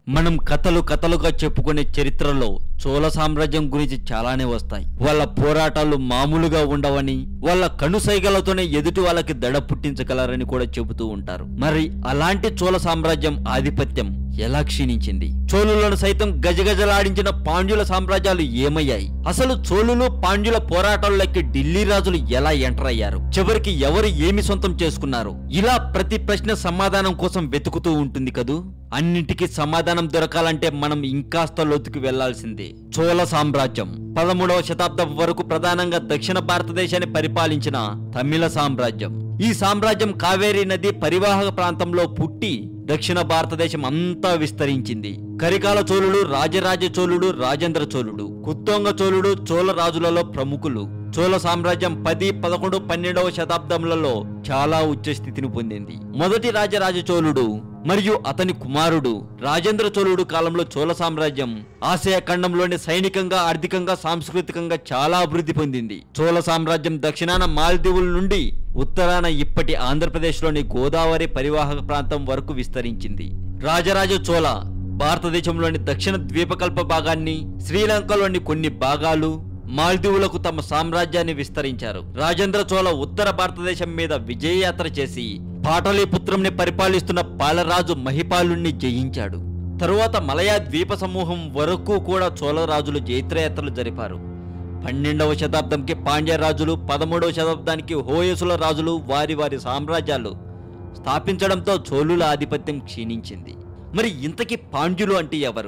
మనం కథలు కథలుగా చెప్పుకునే చరిత్రలో చోళ సామ్రాజ్యం గురించి చాలానే వస్తాయి వాళ్ళ పోరాటాలు మామూలుగా ఉండవని వాళ్ళ కనుసైగలతోనే ఎదుటి వాళ్ళకి దడ పుట్టించగలరని కూడా చెబుతూ ఉంటారు మరి అలాంటి చోళ సామ్రాజ్యం ఆధిపత్యం ఎలా క్షీణించింది చోళులను సైతం గజగజలాడించిన పాండ్యుల సామ్రాజ్యాలు ఏమయ్యాయి అసలు చోళులు పాండ్యుల పోరాటాల్లోకి ఢిల్లీ రాజులు ఎలా ఎంటర్ అయ్యారు చివరికి ఎవరు ఏమి సొంతం చేసుకున్నారు ఇలా ప్రతి ప్రశ్న సమాధానం కోసం వెతుకుతూ ఉంటుంది కదూ అన్నిటికీ సమాధానం దొరకాలంటే మనం ఇంకాస్త లోతుకు వెళ్లాల్సిందే చోళ సామ్రాజ్యం పదమూడవ శతాబ్దం వరకు ప్రధానంగా దక్షిణ భారతదేశాన్ని పరిపాలించిన తమిళ సామ్రాజ్యం ఈ సామ్రాజ్యం కావేరీ నది పరివాహక ప్రాంతంలో పుట్టి దక్షిణ భారతదేశం అంతా విస్తరించింది కరికాల చోళుడు రాజరాజ చోళుడు రాజేంద్ర చోళుడు కుత్తోంగ చోళుడు చోళ రాజులలో ప్రముఖులు చోళ సామ్రాజ్యం పది పదకొండు పన్నెండవ శతాబ్దములలో చాలా ఉచ్చ స్థితిని పొందింది మొదటి రాజరాజ చోళుడు మరియు అతని కుమారుడు రాజేంద్ర చోళుడు కాలంలో చోళ సామ్రాజ్యం ఆసియా ఖండంలోని సైనికంగా ఆర్థికంగా సాంస్కృతికంగా చాలా అభివృద్ధి పొందింది చోళ సామ్రాజ్యం దక్షిణాన మాల్దీవుల నుండి ఉత్తరాన ఇప్పటి ఆంధ్రప్రదేశ్లోని గోదావరి పరివాహక ప్రాంతం వరకు విస్తరించింది రాజరాజ చోళ భారతదేశంలోని దక్షిణ ద్వీపకల్ప భాగాన్ని శ్రీలంకలోని కొన్ని భాగాలు మాల్దీవులకు తమ సామ్రాజ్యాన్ని విస్తరించారు రాజేంద్ర చోళ ఉత్తర భారతదేశం మీద విజయయాత్ర చేసి పాటలీపుత్రంని పరిపాలిస్తున్న పాలరాజు మహిపాలుణ్ణి జయించాడు తరువాత మలయా ద్వీప సమూహం వరకు కూడా చోళరాజులు జైత్రయాత్రలు జరిపారు పన్నెండవ శతాబ్దంకి పాండ్య రాజులు పదమూడవ శతాబ్దానికి హోయసుల రాజులు వారి వారి సామ్రాజ్యాలు స్థాపించడంతో చోళుల ఆధిపత్యం క్షీణించింది మరి ఇంతకీ పాండ్యులు అంటే ఎవరు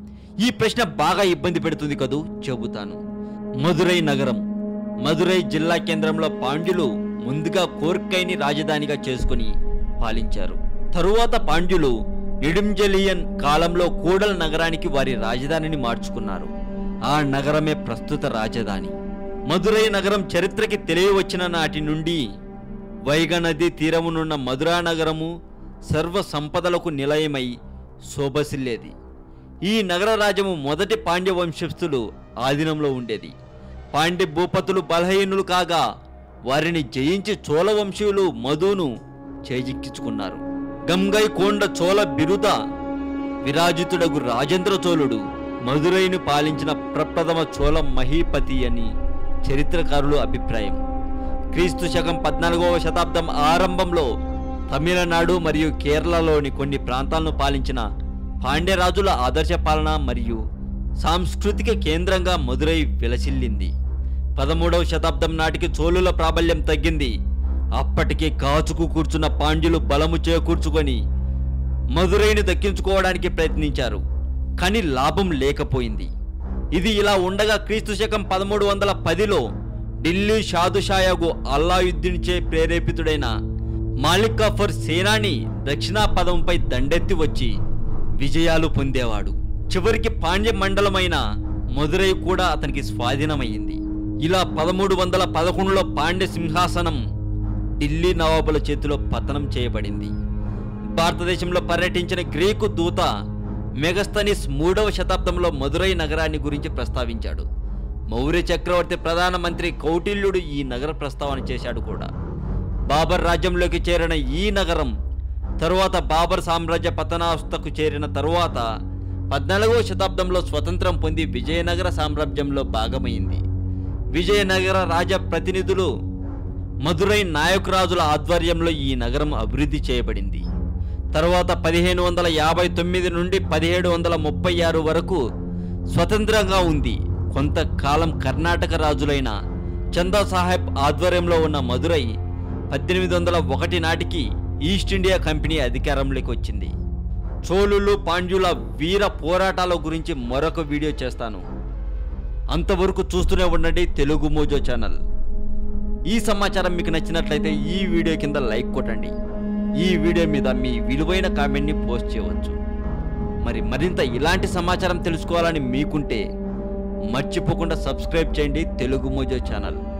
ఈ ప్రశ్న బాగా ఇబ్బంది పెడుతుంది కదూ చెబుతాను మదురై నగరం మదురై జిల్లా కేంద్రంలో పాండ్యులు ముందుగా కోర్కైని రాజధానిగా చేసుకుని పాలించారు తరువాత పాండ్యులు నిడుంజలియన్ కాలంలో కూడల నగరానికి వారి రాజధానిని మార్చుకున్నారు ఆ నగరమే ప్రస్తుత రాజధాని మదురై నగరం చరిత్రకి తెలియవచ్చిన నాటి నుండి వైగ నది తీరమునున్న మధురా నగరము సర్వ సంపదలకు నిలయమై శోభసిల్లేది ఈ నగర రాజ్యము మొదటి పాండ్య వంశస్థులు ఆధీనంలో ఉండేది పాండ్య భూపతులు బలహీనులు కాగా వారిని జయించి చోళ వంశీయులు మధును చేజిక్కించుకున్నారు గంగై కోండ చోళ బిరుద విరాజితుడగు రాజేంద్ర చోళుడు మధురైను పాలించిన ప్రప్రథమ చోళ మహీపతి అని చరిత్రకారుల అభిప్రాయం క్రీస్తు శకం పద్నాలుగవ శతాబ్దం ఆరంభంలో తమిళనాడు మరియు కేరళలోని కొన్ని ప్రాంతాలను పాలించిన పాండ్యరాజుల ఆదర్శ పాలన మరియు సాంస్కృతిక కేంద్రంగా మదురై విలసిల్లింది పదమూడవ శతాబ్దం నాటికి చోళుల ప్రాబల్యం తగ్గింది అప్పటికే కాచుకు కూర్చున్న పాండ్యులు బలము చేకూర్చుకొని మదురైని దక్కించుకోవడానికి ప్రయత్నించారు కానీ లాభం లేకపోయింది ఇది ఇలా ఉండగా క్రీస్తు శకం పదమూడు వందల పదిలో ఢిల్లీ షాదుషాయాగు అల్లాయుద్దీన్ చే ప్రేరేపితుడైన మాలిక్ కఫర్ సేనాని దక్షిణా పదంపై దండెత్తి వచ్చి విజయాలు పొందేవాడు చివరికి పాండ్య మండలమైన మదురై కూడా అతనికి స్వాధీనమైంది ఇలా పదమూడు వందల పదకొండులో పాండ్య సింహాసనం ఢిల్లీ నవాబుల చేతిలో పతనం చేయబడింది భారతదేశంలో పర్యటించిన గ్రీకు దూత మెగస్తనిస్ మూడవ శతాబ్దంలో మదురై నగరాన్ని గురించి ప్రస్తావించాడు మౌర్య చక్రవర్తి ప్రధానమంత్రి కౌటిల్యుడు ఈ నగర ప్రస్తావన చేశాడు కూడా బాబర్ రాజ్యంలోకి చేరిన ఈ నగరం తరువాత బాబర్ సామ్రాజ్య పతనావస్థకు చేరిన తరువాత పద్నాలుగవ శతాబ్దంలో స్వతంత్రం పొంది విజయనగర సామ్రాజ్యంలో భాగమైంది విజయనగర రాజ ప్రతినిధులు మదురై నాయకురాజుల ఆధ్వర్యంలో ఈ నగరం అభివృద్ధి చేయబడింది తరువాత పదిహేను వందల యాభై తొమ్మిది నుండి పదిహేడు వందల ముప్పై ఆరు వరకు స్వతంత్రంగా ఉంది కొంతకాలం కర్ణాటక రాజులైన చందా సాహెబ్ ఆధ్వర్యంలో ఉన్న మదురై పద్దెనిమిది వందల ఒకటి నాటికి ఈస్ట్ ఇండియా కంపెనీ అధికారంలోకి వచ్చింది చోళులు పాండ్యుల వీర పోరాటాల గురించి మరొక వీడియో చేస్తాను అంతవరకు చూస్తూనే ఉండండి తెలుగు మోజో ఛానల్ ఈ సమాచారం మీకు నచ్చినట్లయితే ఈ వీడియో కింద లైక్ కొట్టండి ఈ వీడియో మీద మీ విలువైన కామెంట్ని పోస్ట్ చేయవచ్చు మరి మరింత ఇలాంటి సమాచారం తెలుసుకోవాలని మీకుంటే మర్చిపోకుండా సబ్స్క్రైబ్ చేయండి తెలుగు మోజో ఛానల్